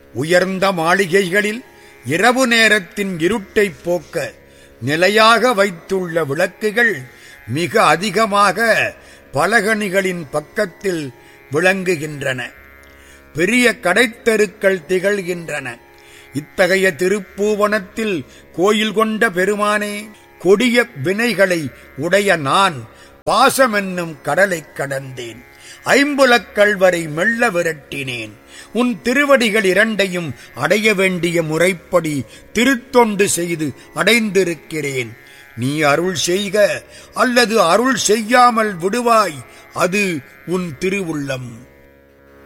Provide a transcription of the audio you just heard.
உயர்ந்த மாளிகைகளில் இரவு நேரத்தின் இருட்டைப் போக்க நிலையாக வைத்துள்ள விளக்குகள் மிக அதிகமாக பலகணிகளின் பக்கத்தில் விளங்குகின்றன பெரிய கடைத்தெருக்கள் திகழ்கின்றன இத்தகைய திருப்பூவனத்தில் கோயில் கொண்ட பெருமானே கொடிய வினைகளை உடைய நான் பாசமென்னும் கடலைக் கடந்தேன் ஐம்புலக் கல்வரை மெல்ல விரட்டினேன் உன் திருவடிகள் இரண்டையும் அடைய வேண்டிய முறைப்படி திருத்தொண்டு செய்து அடைந்திருக்கிறேன் நீ அருள் செய்க அல்லது அருள் செய்யாமல் விடுவாய் அது உன் திருவுள்ளம்